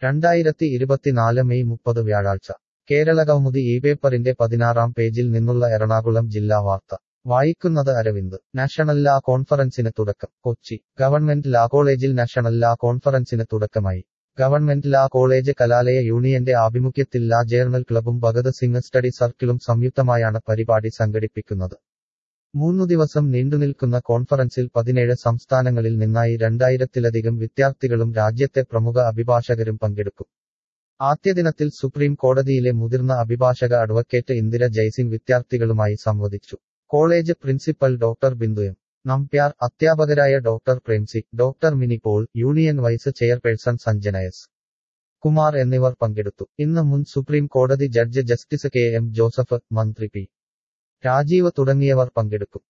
രണ്ടായിരത്തി ഇരുപത്തിനാല് മെയ് മുപ്പത് വ്യാഴാഴ്ച കേരളകൗമുദി ഈ പേപ്പറിന്റെ പതിനാറാം പേജിൽ നിന്നുള്ള എറണാകുളം ജില്ലാ വാർത്ത വായിക്കുന്നത് അരവിന്ദ് നാഷണൽ ലാ കോൺഫറൻസിന് തുടക്കം കൊച്ചി ഗവൺമെന്റ് ലാ കോളേജിൽ നാഷണൽ ലാ കോൺഫറൻസിന് തുടക്കമായി ഗവൺമെന്റ് ലാ കോളേജ് കലാലയ യൂണിയന്റെ ആഭിമുഖ്യത്തിൽ ലാ ജേർണൽ ക്ലബും ഭഗത് സിംഗ് സ്റ്റഡി സർക്കിളും സംയുക്തമായാണ് പരിപാടി സംഘടിപ്പിക്കുന്നത് മൂന്നു ദിവസം നീണ്ടുനിൽക്കുന്ന കോൺഫറൻസിൽ പതിനേഴ് സംസ്ഥാനങ്ങളിൽ നിന്നായി രണ്ടായിരത്തിലധികം വിദ്യാർത്ഥികളും രാജ്യത്തെ പ്രമുഖ അഭിഭാഷകരും പങ്കെടുക്കും ആദ്യ ദിനത്തിൽ സുപ്രീം കോടതിയിലെ മുതിർന്ന അഭിഭാഷക അഡ്വക്കേറ്റ് ഇന്ദിര ജയ്സിംഗ് വിദ്യാർത്ഥികളുമായി സംവദിച്ചു college principal doctor Bindu M Nambiar അധ്യാപകരായ doctor Premsy doctor Mini Paul union vice chairperson Sanjana S Kumar എന്നിവർ പങ്കെടുത്തു ഇന്ന് മുൻ സുപ്രീം കോടതി judge justice K M Joseph മന്ത്രി പി രാജീവ് തുടങ്ങിയവർ പങ്കെടുക്കും